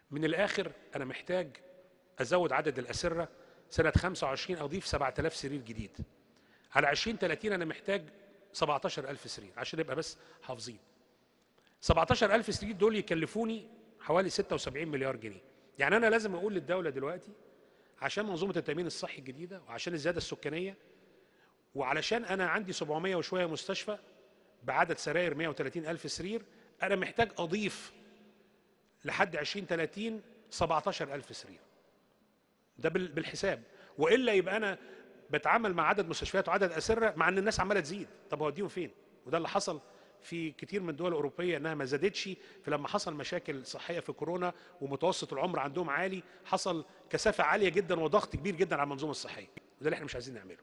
من الاخر انا محتاج ازود عدد الاسره سنه 25 اضيف 7000 سرير جديد على 20 30 انا محتاج 17000 سرير عشان نبقى بس حافظين 17000 سرير دول يكلفوني حوالي 76 مليار جنيه يعني انا لازم اقول للدوله دلوقتي عشان منظومه التامين الصحي الجديده وعشان الزياده السكانيه وعلشان انا عندي 700 وشويه مستشفى بعدد سراير 130 الف سرير انا محتاج اضيف لحد 2030 17 الف سرير ده بال- بالحساب والا يبقى انا بتعامل مع عدد مستشفيات وعدد اسره مع ان الناس عماله تزيد طب هوديهم فين وده اللي حصل في كتير من الدول الاوروبيه انها ما زادتش فلما حصل مشاكل صحيه في كورونا ومتوسط العمر عندهم عالي حصل كثافه عاليه جدا وضغط كبير جدا على المنظومه الصحيه وده اللي احنا مش عايزين نعمله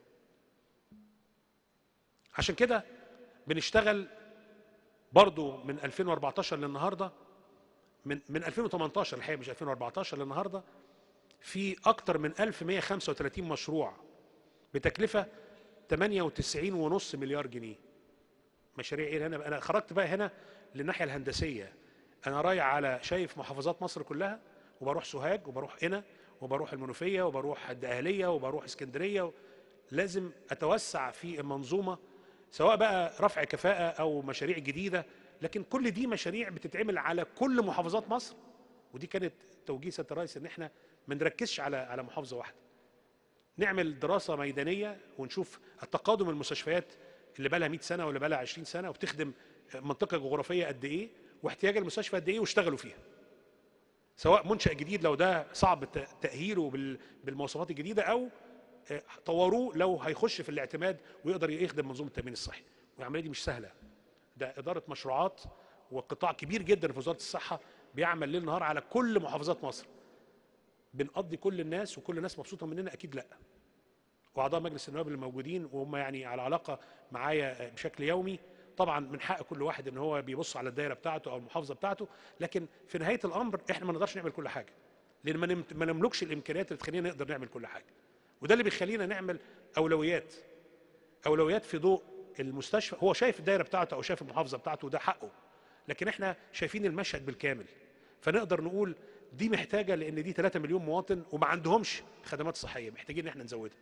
عشان كده بنشتغل برضو من 2014 للنهارده من من 2018 الحقيقه مش 2014 للنهارده في اكتر من 1135 مشروع بتكلفه 98.5 مليار جنيه مشاريع ايه هنا انا خرجت بقى هنا للناحيه الهندسيه انا رايح على شايف محافظات مصر كلها وبروح سوهاج وبروح قنا وبروح المنوفيه وبروح الدقهليه وبروح اسكندريه لازم اتوسع في المنظومه سواء بقى رفع كفاءه او مشاريع جديده لكن كل دي مشاريع بتتعمل على كل محافظات مصر ودي كانت توجيه سياده الرئيس ان احنا ما نركزش على على محافظه واحده نعمل دراسه ميدانيه ونشوف التقادم المستشفيات اللي بقى لها 100 سنه ولا بقى لها 20 سنه وبتخدم منطقه جغرافيه قد ايه واحتياج المستشفى قد ايه واشتغلوا فيها سواء منشا جديد لو ده صعب ت- تاهيله بال- بالمواصفات الجديده او آه، طوروه لو هيخش في الاعتماد ويقدر يخدم منظومه التامين الصحي والعمليه دي مش سهله ده اداره مشروعات وقطاع كبير جدا في وزاره الصحه بيعمل ليل نهار على كل محافظات مصر بنقضي كل الناس وكل الناس مبسوطه مننا اكيد لا واعضاء مجلس النواب اللي موجودين وهم يعني على علاقه معايا بشكل يومي طبعا من حق كل واحد ان هو بيبص على الدايره بتاعته او المحافظه بتاعته لكن في نهايه الامر احنا ما نقدرش نعمل كل حاجه لان ما نمت- ما نملكش الامكانيات اللي تخلينا نقدر نعمل كل حاجه وده اللي بيخلينا نعمل اولويات اولويات في ضوء المستشفى هو شايف الدايره بتاعته او شايف المحافظه بتاعته وده حقه لكن احنا شايفين المشهد بالكامل فنقدر نقول دي محتاجه لان دي 3 مليون مواطن وما عندهمش خدمات صحيه محتاجين ان احنا نزودها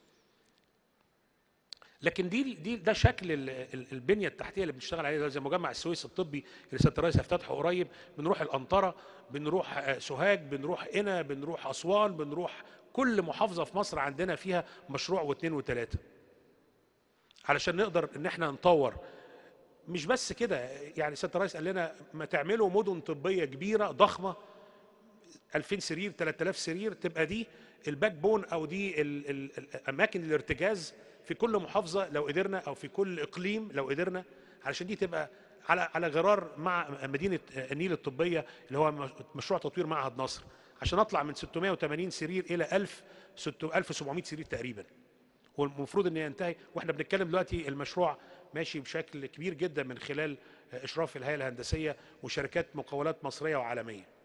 لكن دي دي ده شكل ال- ال- البنيه التحتيه اللي بنشتغل عليها زي مجمع السويس الطبي اللي سياده الرئيس هيفتتحه قريب بنروح الانطره بنروح آه، سوهاج بنروح قنا بنروح اسوان بنروح كل محافظه في مصر عندنا فيها مشروع واثنين وثلاثه علشان نقدر ان احنا نطور مش بس كده يعني سياده الرئيس قال لنا ما تعملوا مدن طبيه كبيره ضخمه 2000 سرير 3000 سرير تبقى دي الباك بون او دي ال- ال- الاماكن الارتكاز في كل محافظه لو قدرنا او في كل اقليم لو قدرنا علشان دي تبقى على على غرار مع مدينه النيل الطبيه اللي هو مش- مشروع تطوير معهد نصر عشان اطلع من 680 سرير الى 1000 1700 سرير تقريبا والمفروض ان ينتهي واحنا بنتكلم دلوقتي المشروع ماشي بشكل كبير جدا من خلال اشراف الهيئه الهندسيه وشركات مقاولات مصريه وعالميه